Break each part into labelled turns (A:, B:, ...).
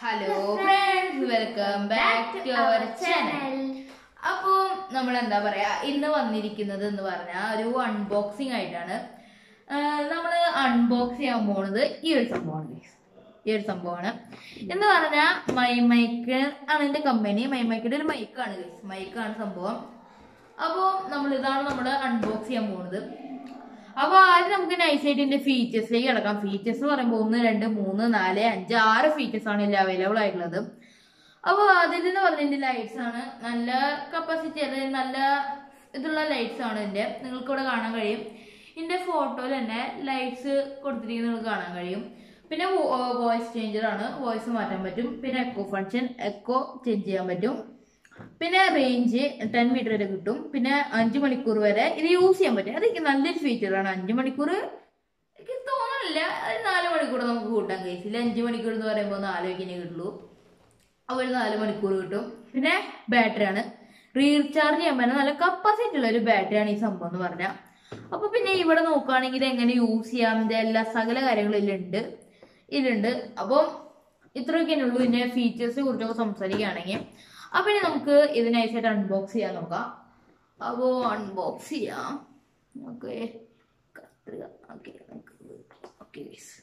A: Hello friends welcome back to our channel അപ്പോൾ നമ്മൾ എന്താ പറയാ ഇന്ന് വന്നിരിക്കുന്നത് എന്ന് പറഞ്ഞാൽ ഒരു അൺബോക്സിംഗ് ആയിട്ടാണ് നമ്മൾ അൺബോക്സ് ചെയ്യാൻ പോണത് ഈ ഒരു സംഭവമാണ് guys. ഈ ഒരു സംഭവമാണ് എന്ന് പറഞ്ഞാൽ മൈ മൈക്ക് ആണ് എൻ്റെ കമ്പനി മൈ മൈക്കിന്റെ ഒരു മൈക്കാണ് ഗൈസ് മൈക്കാണ് സംഭവം അപ്പോൾ നമ്മൾ ഇതാണ് നമ്മൾ അൺബോക്സ് ചെയ്യാൻ പോകുന്നത് അപ്പോൾ ആദ്യം നമുക്ക് നൈസായിട്ട് ഇതിന്റെ ഫീച്ചേഴ്സിലേക്ക് കിടക്കാം ഫീച്ചേഴ്സ് എന്ന് പറയുമ്പോൾ ഒന്ന് രണ്ട് മൂന്ന് നാല് അഞ്ച് ആറ് ഫീച്ചേഴ്സ് ആണ് ഇതിൽ അവൈലബിൾ ആയിട്ടുള്ളത് അപ്പോൾ ആദ്യത്തെ എന്ന് പറഞ്ഞതിന്റെ ലൈറ്റ്സ് ആണ് നല്ല കപ്പാസിറ്റി അതായത് നല്ല ഇതുള്ള ലൈറ്റ്സ് ആണ് ഇതിന്റെ നിങ്ങൾക്ക് ഇവിടെ കാണാൻ കഴിയും ഇതിന്റെ ഫോട്ടോയിൽ തന്നെ ലൈറ്റ്സ് കൊടുത്തിരിക്കുന്നത് നിങ്ങൾക്ക് കാണാൻ കഴിയും പിന്നെ വോയിസ് ചേഞ്ചർ ആണ് വോയിസ് മാറ്റാൻ പറ്റും പിന്നെ എക്കോ ഫങ്ഷൻ എക്കോ ചേഞ്ച് ചെയ്യാൻ പറ്റും പിന്നെ റേഞ്ച് ടെൻ മീറ്റർ വരെ കിട്ടും പിന്നെ അഞ്ച് മണിക്കൂർ വരെ ഇത് യൂസ് ചെയ്യാൻ പറ്റും അതൊക്കെ നല്ലൊരു ഫീച്ചറാണ് അഞ്ച് മണിക്കൂർ എനിക്ക് തോന്നുന്നില്ല അത് നാല് മണിക്കൂർ നമുക്ക് കൂട്ടാൻ കഴിച്ചില്ല അഞ്ച് മണിക്കൂർ എന്ന് പറയുമ്പോൾ നാല് വയ്ക്കിനെ കിട്ടുള്ളൂ അപ്പോൾ ഒരു നാല് മണിക്കൂർ കിട്ടും പിന്നെ ബാറ്ററി ആണ് റീചാർജ് ചെയ്യാൻ പറ്റുന്ന നല്ല കപ്പാസിറ്റി ഉള്ള ഒരു ബാറ്ററിയാണ് ഈ സംഭവം എന്ന് പറഞ്ഞാൽ അപ്പോൾ പിന്നെ ഇവിടെ നോക്കുകയാണെങ്കിൽ ഇത് എങ്ങനെ യൂസ് ചെയ്യാം ഇതിന്റെ എല്ലാ സകല കാര്യങ്ങളും ഇതിലുണ്ട് ഇതിലുണ്ട് അപ്പോൾ ഇത്രയൊക്കെ ഉള്ളൂ ഇതിന്റെ ഫീച്ചേഴ്സിനെ കുറിച്ചൊക്കെ സംസാരിക്കുകയാണെങ്കിൽ അപ്പൊ ഇനി നമുക്ക് ഇതിനായിട്ട് അൺബോക്സ് ചെയ്യാൻ നോക്കാം അപ്പോ അൺബോക്സ് ചെയ്യാം ഓക്കെ കത്രിക ഓക്കെ ഓക്കെ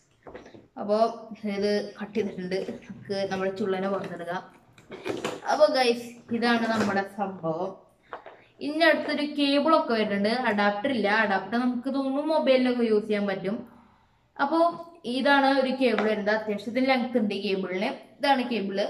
A: അപ്പോൾ ഇത് കട്ട് ചെയ്തിട്ടുണ്ട് നമുക്ക് നമ്മുടെ ചുള്ളനെ പുറത്തെടുക്കാം അപ്പോൾ ഗൈസ് ഇതാണ് നമ്മുടെ സംഭവം ഇതിൻ്റെ അടുത്തൊരു കേബിളൊക്കെ വരുന്നുണ്ട് അഡാപ്റ്റർ ഇല്ല അഡാപ്റ്റർ നമുക്ക് തോന്നുന്നു മൊബൈലിലൊക്കെ യൂസ് ചെയ്യാൻ പറ്റും അപ്പോൾ ഇതാണ് ഒരു കേബിൾ വരുന്നത് അത്യാവശ്യത്തിന് ലെങ്ത് ഉണ്ട് ഈ കേബിളിന് ഇതാണ് കേബിള്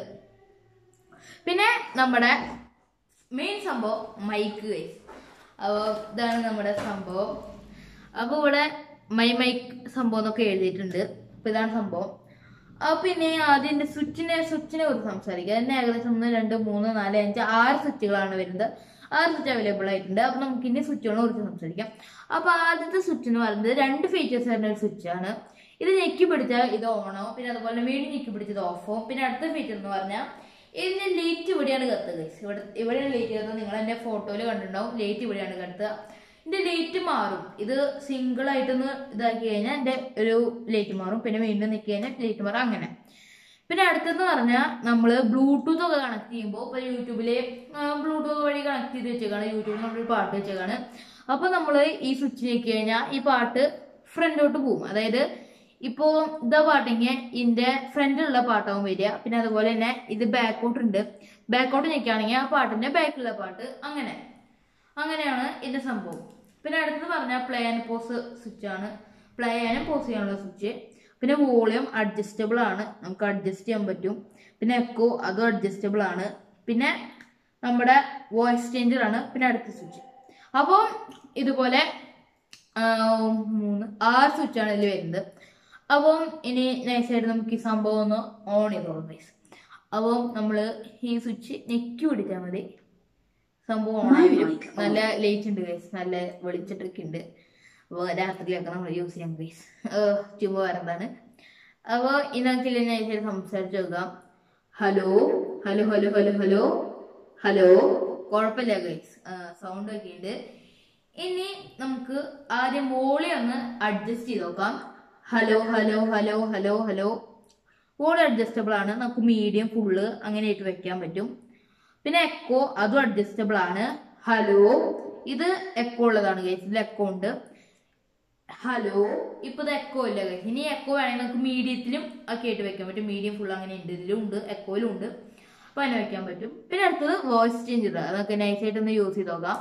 A: പിന്നെ നമ്മുടെ മെയിൻ സംഭവം മൈക്ക് ഗൈസ് അപ്പോൾ ഇതാണ് നമ്മുടെ സംഭവം അപ്പോൾ ഇവിടെ മൈ മൈക്ക് സംഭവം എന്നൊക്കെ എഴുതിയിട്ടുണ്ട് അപ്പോൾ ഇതാണ് സംഭവം അപ്പോൾ പിന്നെ ആദ്യം എൻ്റെ സ്വിച്ചിനെ സ്വിച്ചിനെ കുറിച്ച് സംസാരിക്കുക അതിന് ഏകദേശം ഒന്ന് രണ്ട് മൂന്ന് നാല് അഞ്ച് ആറ് സ്വിച്ചുകളാണ് വരുന്നത് ആറ് സ്വിച്ച് അവൈലബിൾ ആയിട്ടുണ്ട് അപ്പോൾ നമുക്ക് ഇനി സ്വിച്ചുകളെ കുറിച്ച് സംസാരിക്കാം അപ്പോൾ ആദ്യത്തെ സ്വിച്ച് എന്ന് പറയുന്നത് രണ്ട് ഫീച്ചേഴ്സ് വരുന്ന ഒരു സ്വിച്ചാണ് ഇത് ഞെക്കി പിടിച്ചാൽ ഇത് ഓണോ പിന്നെ അതുപോലെ വീണ്ടും ഞെക്കി പിടിച്ചത് ഓഫോ പിന്നെ അടുത്ത ഫീച്ചർ എന്ന് പറഞ്ഞാൽ ഇതിന്റെ ലൈറ്റ് ഇവിടെയാണ് കത്തുക guys. ഇവിടെ ഇവിടെയാണ് ലൈറ്റ് കത്തുക നിങ്ങൾ എന്റെ ഫോട്ടോയിൽ കണ്ടിട്ടുണ്ടാവും ലൈറ്റ് ഇവിടെയാണ് കത്തുക ഇതിന്റെ ലൈറ്റ് മാറും ഇത് സിംഗിൾ ആയിട്ടൊന്ന് ഇതാക്കി കഴിഞ്ഞാൽ എന്റെ ഒരു ലൈറ്റ് മാറും പിന്നെ വീണ്ടും നിൽക്കി കഴിഞ്ഞാൽ ലൈറ്റ് മാറും അങ്ങനെ പിന്നെ അടുത്തെന്ന് പറഞ്ഞാൽ നമ്മൾ ബ്ലൂടൂത്ത് ഒക്കെ കണക്ട് ചെയ്യുമ്പോൾ ഇപ്പോൾ യൂട്യൂബില് ബ്ലൂടൂത്ത് വഴി കണക്ട് ചെയ്ത് വെച്ചേക്കാണ് യൂട്യൂബിൽ നമ്മളൊരു പാട്ട് വെച്ചേക്കാണ് അപ്പോൾ നമ്മൾ ഈ സ്വിച്ച് ഞെക്കി കഴിഞ്ഞാൽ ഈ പാട്ട് ഫ്രണ്ടോട്ട് പോകും അതായത് ഇപ്പോ ഇതാ പാട്ടെങ്കിൽ ഇതിന്റെ ഫ്രണ്ടിലുള്ള പാട്ടാവും വരിക പിന്നെ അതുപോലെ തന്നെ ഇത് ബാക്കോട്ട് ഉണ്ട് ബാക്കോട്ട് ഞെക്കുകയാണെങ്കിൽ ആ പാട്ടിന്റെ ബാക്കിലുള്ള പാട്ട് അങ്ങനെ അങ്ങനെയാണ് ഇതിന്റെ സംഭവം പിന്നെ അടുത്തത് പറഞ്ഞാൽ പ്ലേ ആൻഡ് പോസ് സ്വിച്ച് ആണ് പ്ലേ ചെയ്യാനും പോസ് ചെയ്യാനുള്ള സ്വിച്ച് പിന്നെ വോളിയം അഡ്ജസ്റ്റബിൾ ആണ് നമുക്ക് അഡ്ജസ്റ്റ് ചെയ്യാൻ പറ്റും പിന്നെ എക്കോ അതും അഡ്ജസ്റ്റബിൾ ആണ് പിന്നെ നമ്മുടെ വോയിസ് ചേഞ്ചർ ആണ് പിന്നെ അടുത്ത സ്വിച്ച് അപ്പോൾ ഇതുപോലെ ആ, മൂന്ന് ആറ് സ്വിച്ചാണ് ഇതിൽ വരുന്നത് അപ്പം ഇനി നൈസായിട്ട് നമുക്ക് ഈ സംഭവം ഒന്ന് ഓൺ ചെയ്തോളാം ഗൈസ് അപ്പം നമ്മൾ ഈ സ്വിച്ച് ഞെക്കി പിടിച്ചാൽ മതി സംഭവം ഓൺ ആയി വരും നല്ല ലൈറ്റ് ഉണ്ട് ഗൈസ് നല്ല വെളിച്ചിട്ടൊക്കെ ഉണ്ട് അപ്പോൾ രാത്രിയിലൊക്കെ നമ്മൾ യൂസ് ചെയ്യാം ഗൈസ് ചുമ്പ വേറെന്താണ് അപ്പോൾ ഇന്നൊക്കെ നൈസായിട്ട് സംസാരിച്ച് നോക്കാം hello hello hello hello hello hello കുഴപ്പമില്ല ഗൈസ് സൗണ്ട് ഒക്കെ ഉണ്ട് ഇനി നമുക്ക് ആദ്യം വോളി ഒന്ന് അഡ്ജസ്റ്റ് ചെയ്ത് നോക്കാം hello hello hello hello hello volume adjustable ആണ് നമുക്ക് മീഡിയം ഫുള്ള് അങ്ങനെയായിട്ട് വെക്കാൻ പറ്റും പിന്നെ എക്കോ അതും അഡ്ജസ്റ്റബിൾ ആണ് ഹലോ ഇത് എക്കോ ഉള്ളതാണ് ഗൈസ് ഇതിൽ എക്കോ ഉണ്ട് ഹലോ ഇപ്പൊ ഇത് എക്കോ ഇല്ല ഗൈസ് ഇനി എക്കോ വേണമെങ്കിൽ നമുക്ക് മീഡിയത്തിലും ഒക്കെ ആയിട്ട് വെക്കാൻ പറ്റും മീഡിയം ഫുൾ അങ്ങനെ ഉണ്ട് ഇതിലും ഉണ്ട് എക്കോയിലും ഉണ്ട് അപ്പൊ അങ്ങനെ വെക്കാൻ പറ്റും പിന്നെ അടുത്തത് വോയിസ് ചേഞ്ച് ചെയ്താൽ അതൊക്കെ നൈസായിട്ട് ഒന്ന് യൂസ് ചെയ്ത് നോക്കാം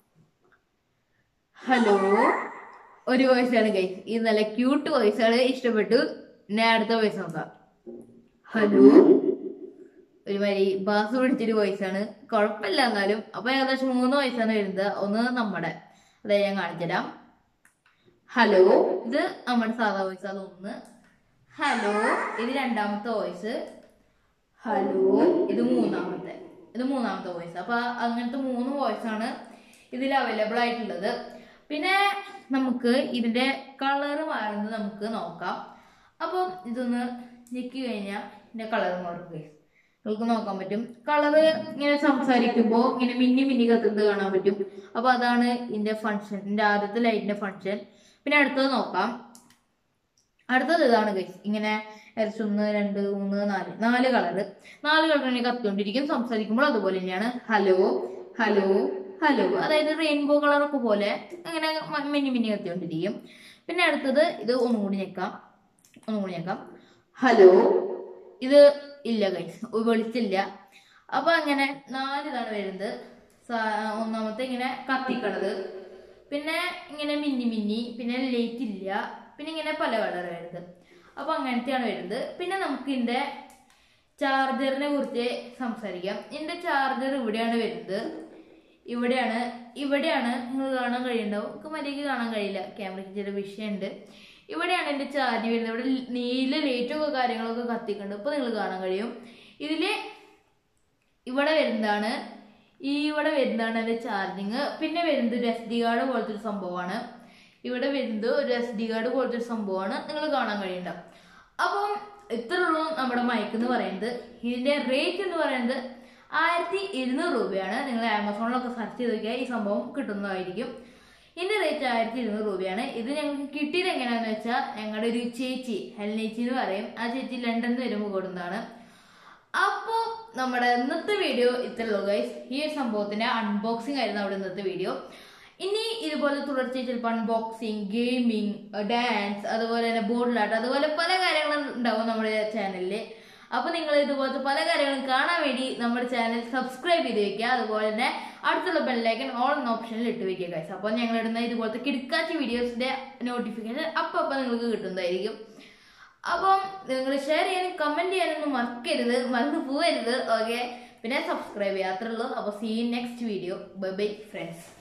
A: ഹലോ ഒരു വോയിസ് ആണ് ഗൈസ് ഇത് നല്ല ക്യൂട്ട് വോയിസ് ആണ് ഇഷ്ടപ്പെട്ടു ഞാൻ അടുത്ത വോയിസ് നോക്കാം ഹലോ ഒരുമാതിരി ബാസ് പിടിച്ചൊരു വോയിസ് ആണ് കുഴപ്പമില്ല എന്നാലും അപ്പൊ ഏകദേശം മൂന്ന് വയസ്സാണ് വരുന്നത് ഒന്ന് നമ്മുടെ അതായത് ഞാൻ കാണിച്ചുതരാം ഹലോ ഇത് നമ്മുടെ സാധാ വോയിസ് അത് ഒന്ന് ഹലോ ഇത് രണ്ടാമത്തെ വോയിസ് ഹലോ ഇത് മൂന്നാമത്തെ ഇത് മൂന്നാമത്തെ വോയിസ് അപ്പൊ അങ്ങനത്തെ മൂന്ന് വോയിസ് ആണ് ഇതിൽ അവൈലബിൾ ആയിട്ടുള്ളത് പിന്നെ നമുക്ക് ഇതിന്റെ കളർ മാറുന്നത് നമുക്ക് നോക്കാം അപ്പം ഇതൊന്ന് ഞെക്കി കഴിഞ്ഞാൽ ഇതിന്റെ കളർ മാറും guys. നിങ്ങൾക്ക് നോക്കാൻ പറ്റും കളറ് ഇങ്ങനെ സംസാരിക്കുമ്പോൾ ഇങ്ങനെ മിന്നി മിന്നി കത്തുന്നത് കാണാൻ പറ്റും അപ്പൊ അതാണ് ഇതിന്റെ ഫങ്ഷൻ ഇതിന്റെ ആദ്യത്തെ ലൈറ്റിന്റെ ഫങ്ഷൻ പിന്നെ അടുത്തത് നോക്കാം അടുത്തത് ഇതാണ് ഗൈസ് ഇങ്ങനെ ഏകദേശം ഒന്ന് രണ്ട് മൂന്ന് നാല് നാല് കളറ് നാല് കളറിനെ കത്തിക്കൊണ്ടിരിക്കും സംസാരിക്കുമ്പോൾ അതുപോലെ തന്നെയാണ് ഹലോ ഹലോ ഹലോ അതായത് റെയിൻബോ കളറൊക്കെ പോലെ അങ്ങനെ മ- മിന്നി മിന്നി കത്തിക്കൊണ്ടിരിക്കും പിന്നെ അടുത്തത് ഇത് ഒന്നും കൂടി ഞെക്കാം ഒന്നും കൂടി ഞെക്കാം ഹലോ ഇത് ഇല്ല ഗൈസ് വെളിച്ചില്ല അപ്പൊ അങ്ങനെ നാല് ഇതാണ് വരുന്നത് സാ- ഒന്നാമത്തെ ഇങ്ങനെ കത്തിക്കണത് പിന്നെ ഇങ്ങനെ മിന്നി മിന്നി പിന്നെ ലൈറ്റ് ഇല്ല പിന്നെ ഇങ്ങനെ പല കളർ വരുന്നത് അപ്പൊ അങ്ങനത്തെയാണ് വരുന്നത് പിന്നെ നമുക്ക് ഇതിന്റെ ചാർജറിനെ കുറിച്ച് സംസാരിക്കാം ഇതിന്റെ ചാർജർ ഇവിടെയാണ് വരുന്നത് ഇവിടെയാണ് ഇവിടെയാണ് നിങ്ങൾ കാണാൻ കഴിയുണ്ടാവും നമുക്ക് മര്യാദയ്ക്ക് കാണാൻ കഴിയില്ല ക്യാമറയ്ക്ക് ചില വിഷയമുണ്ട് ഇവിടെയാണ് എൻ്റെ ചാർജ് വരുന്നത് ഇവിടെ നീല ലൈറ്റൊക്കെ കാര്യങ്ങളൊക്കെ കത്തിക്കുന്നുണ്ട് ഇപ്പൊ നിങ്ങൾ കാണാൻ കഴിയും ഇതില് ഇവിടെ വരുന്നതാണ് ഈ ഇവിടെ വരുന്നതാണ് എൻ്റെ ചാർജിങ് പിന്നെ വരുന്നത് ഒരു എസ് ഡി കാർഡ് പോലത്തെ ഒരു സംഭവമാണ് ഇവിടെ വരുന്നത് ഒരു എസ് ഡി കാർഡ് പോലത്തെ ഒരു സംഭവമാണ് നിങ്ങൾ കാണാൻ കഴിയുണ്ടാവും അപ്പം ഇത്ര ഉള്ളൂ നമ്മുടെ മൈക്ക് എന്ന് പറയുന്നത് ഇതിന്റെ റേറ്റ് എന്ന് പറയുന്നത് ആയിരത്തി ഇരുന്നൂറ് രൂപയാണ് നിങ്ങൾ ആമസോണിലൊക്കെ സെർച്ച് ചെയ്ത് നോക്കിയാൽ ഈ സംഭവം കിട്ടുന്നതായിരിക്കും ഇതിന്റെ റേറ്റ് ആയിരത്തി ഇരുന്നൂറ് രൂപയാണ് ഇത് ഞങ്ങൾക്ക് കിട്ടിയത് എങ്ങനെയാന്ന് വെച്ചാൽ ഞങ്ങളുടെ ഒരു ചേച്ചി ഹെൽനേച്ചി എന്ന് പറയും ആ ചേച്ചി ലണ്ടനിൽ നിന്ന് വരുമ്പോൾ കൊടുന്നതാണ് അപ്പോ നമ്മുടെ ഇന്നത്തെ വീഡിയോ ഇത്രയുള്ളൂ ഗൈസ് ഈ ഒരു സംഭവത്തിന്റെ അൺബോക്സിംഗ് ആയിരുന്നു അവിടെ ഇന്നത്തെ വീഡിയോ ഇനി ഇതുപോലെ തുടർച്ചയായി ചിലപ്പോൾ അൺബോക്സിങ് ഗെയിമിംഗ് ഡാൻസ് അതുപോലെ തന്നെ ബോർഡിലാട്ട് അതുപോലെ പല കാര്യങ്ങളും ഉണ്ടാവും നമ്മുടെ ചാനലിൽ അപ്പൊ നിങ്ങൾ ഇതുപോലത്തെ പല കാര്യങ്ങളും കാണാൻ വേണ്ടി നമ്മുടെ ചാനൽ സബ്സ്ക്രൈബ് ചെയ്ത് വെക്കുക അതുപോലെ തന്നെ അടുത്തുള്ള ബെല്ലൈക്കൻ ഓൾ എന്ന ഓപ്ഷനിൽ ഇട്ട് വെക്കുക ഗൈസ് അപ്പോൾ ഞങ്ങൾ ഇടുന്ന ഇതുപോലത്തെ കിടക്കാച്ച വീഡിയോസിന്റെ നോട്ടിഫിക്കേഷൻ അപ്പം അപ്പം നിങ്ങൾക്ക് കിട്ടുന്നതായിരിക്കും അപ്പം നിങ്ങൾ ഷെയർ ചെയ്യാനും കമന്റ് ചെയ്യാനൊന്നും മറക്കരുത് മറന്നു പോകരുത് ഓക്കെ പിന്നെ സബ്സ്ക്രൈബ് ചെയ്യാത്രേ ഉള്ളൂ അപ്പോൾ see next video bye bye friends